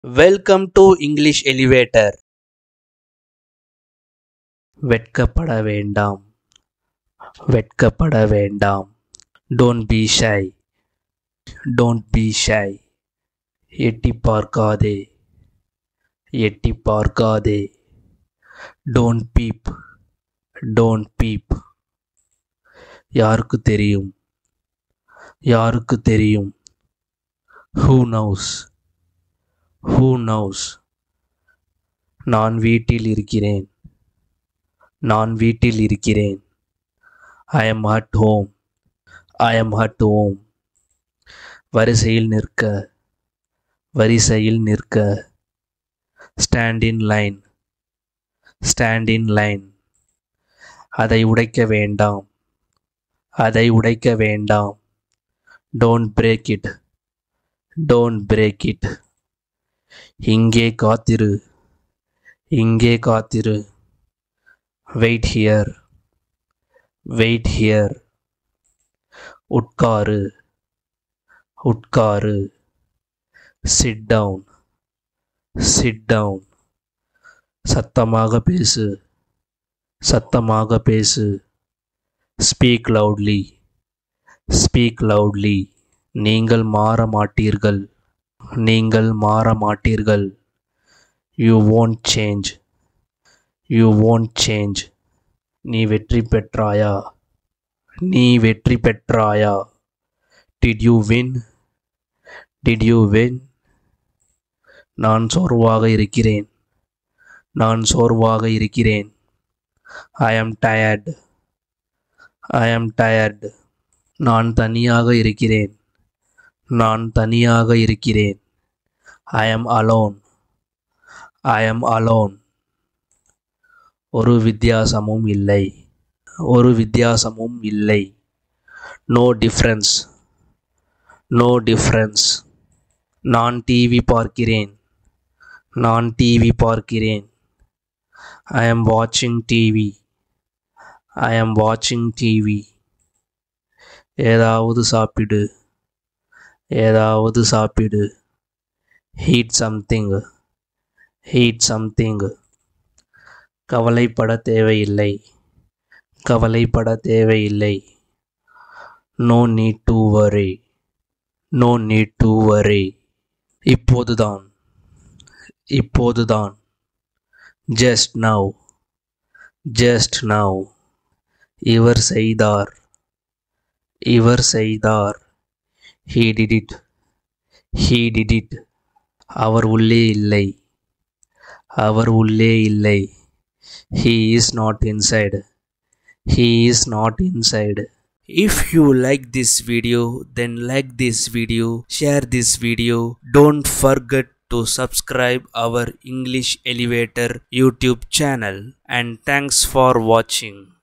Welcome to English elevator வெட்கப்பட வேண்டாம் வெட்கப்பட வேண்டாம் don't be shy don't be shy எட்டி பார்க்காதே எட்டி பார்க்காதே டோன்ட் பீப் டோன்ட் பீப் யாருக்கு தெரியும் யாருக்கு தெரியும் ஹூ நவுஸ் ஹூ நவுஸ் நான் வீட்டில் இருக்கிறேன் நான் வீட்டில் இருக்கிறேன் I am at home I am at home வரிசையில் நிற்க வரிசையில் நிற்க stand in line stand in line அதை உடைக்க வேண்டாம் அதை உடைக்க வேண்டாம் don't break it don't break it இங்கே காத்திரு இங்கே காத்திரு வெயிட் ஹியர் வெயிட் ஹியர் உட்காரு உட்காரு சிட் டவுன் சிட் டவுன் சத்தமாக பேசு சத்தமாக பேசு ஸ்பீக் லவுட்லி ஸ்பீக் லவுட்லி நீங்கள் மாற மாட்டீர்கள் நீங்கள் மாற மாட்டீர்கள் you won't change you won't change நீ வெற்றி பெற்றாயா நீ வெற்றி பெற்றாயா did you win did you win நான் சோர்வாக இருக்கிறேன் நான் சோர்வாக இருக்கிறேன் ஐ ஆம் டயர்ட் ஐ ஆம் டயர்ட் நான் தனியாக இருக்கிறேன் நான் தனியாக இருக்கிறேன் ஐ ஆம் அலோன் ஐ ஆம் அலோன் ஒரு வித்தியாசமும் இல்லை ஒரு வித்தியாசமும் இல்லை நோ டிஃப்ரென்ஸ் நோ டிஃப்ரென்ஸ் நான் டிவி பார்க்கிறேன் நான் டிவி பார்க்கிறேன் ஐ ஆம் வாட்சிங் டிவி ஐ ஆம் வாட்சிங் டிவி ஏதாவது சாப்பிடு ஏதாவது சாப்பிடு ஹீட் சம்திங் ஹீட் சம்திங் கவலைப்பட தேவையில்லை கவலைப்பட தேவையில்லை no need to worry no need to worry இப்போதுதான் இப்போதுதான் ஜஸ்ட் நவ் ஜஸ்ட் நவ் இவர் செய்தார் இவர் செய்தார் he did it he did it அவர் உள்ளே இல்லை அவர் உள்ளே இல்லை he is not inside he is not inside If you like this video, then like this video, share this video. Don't forget to subscribe our English Elevator YouTube channel. And thanks for watching.